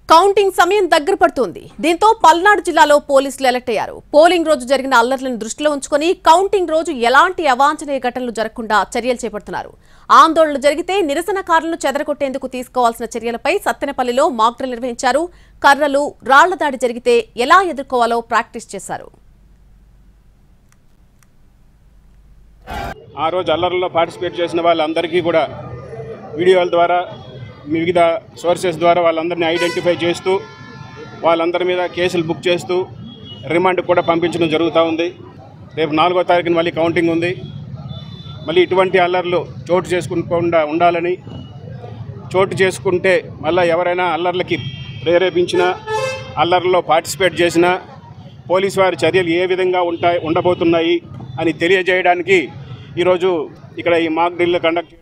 counting సమయం దగ్గర పడుతోంది దీంతో పల్నాడు జిల్లాలో పోలీసులు అలర్ట్ అయ్యారు పోలింగ్ రోజు జరిగిన అల్లర్లను దృష్టిలో ఉంచుకొని కౌంటింగ్ రోజు ఎలాంటి అవాంఛనీయ ఘటనలు జరగకుండా చర్యలు చేపడుతున్నారు ఆందోళనలు జరిగితే నిరసనకారులను చెదరగొట్టేందుకు తీసుకోవాల్సిన చర్యలపై సత్తెనపల్లిలో మాక్ డ్రిల్ నిర్వహించారు కర్రలు రాళ్ల దాడి జరిగితే ఎలా ఎదుర్కోవాలో ప్రాక్టీస్ చేశారు ఆ రోజు అల్లర్లలో పార్టిసిపేట్ చేసిన వాళ్ళందరికీ కూడా వీడియోల ద్వారా వివిధ సోర్సెస్ ద్వారా వాళ్ళందరినీ ఐడెంటిఫై చేస్తూ వాళ్ళందరి మీద కేసులు బుక్ చేస్తూ రిమాండ్ కూడా పంపించడం జరుగుతూ ఉంది రేపు నాలుగో తారీఖున మళ్ళీ కౌంటింగ్ ఉంది మళ్ళీ ఇటువంటి అల్లర్లు చోటు చేసుకుంటకుండా ఉండాలని చోటు చేసుకుంటే మళ్ళీ ఎవరైనా అల్లర్లకి ప్రేరేపించినా అల్లర్లలో పార్టిసిపేట్ చేసినా పోలీసు వారి చర్యలు ఏ విధంగా ఉంటాయి ఉండబోతున్నాయి అని తెలియజేయడానికి ఈరోజు ఇక్కడ ఈ మాక్ డ్రిల్ కండక్ట్